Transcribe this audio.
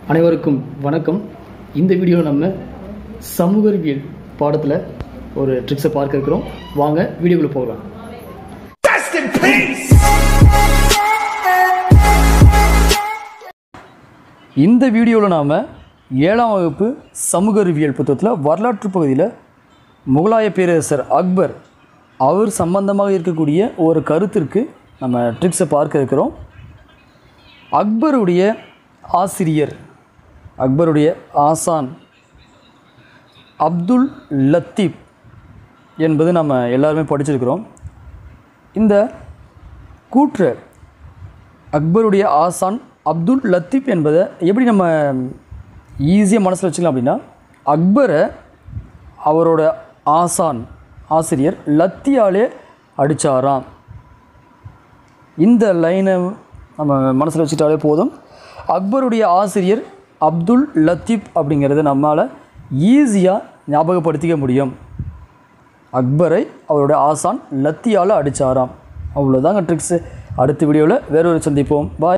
அனைவருக்கும் வணக்கம் இந்த வீடியோவில் நம்ம சமூக அறிவியல் பாடத்தில் ஒரு ட்ரிக்ஸை பார்க்க இருக்கிறோம் வாங்க வீடியோக்குள்ளே போகலாம் Rest in peace! இந்த வீடியோவில் நாம் ஏழாம் வகுப்பு சமூக அறிவியல் புத்தகத்தில் வரலாற்று பகுதியில் முகலாய பேரரசர் அக்பர் அவர் சம்பந்தமாக இருக்கக்கூடிய ஒரு கருத்திற்கு நம்ம ட்ரிக்ஸை பார்க்க இருக்கிறோம் அக்பருடைய ஆசிரியர் அக்பருடைய ஆசான் அப்துல் லத்தீப் என்பது நம்ம எல்லாருமே படிச்சிருக்கிறோம் இந்த கூற்று அக்பருடைய ஆசான் அப்துல் லத்தீப் என்பதை எப்படி நம்ம ஈஸியாக மனசில் வச்சுக்கலாம் அப்படின்னா அக்பரை அவரோட ஆசான் ஆசிரியர் லத்தியாலே அடித்தாராம் இந்த லைனை நம்ம மனசில் வச்சுட்டாலே போதும் அக்பருடைய ஆசிரியர் அப்துல் லத்தீப் அப்படிங்கிறத நம்மால் ஈஸியாக ஞாபகப்படுத்திக்க முடியும் அக்பரை அவருடைய ஆசான் லத்தியால் அடித்தாராம் அவ்வளோதாங்க ட்ரிக்ஸு அடுத்த வீடியோவில் வேறொரு சந்திப்போம் பாய்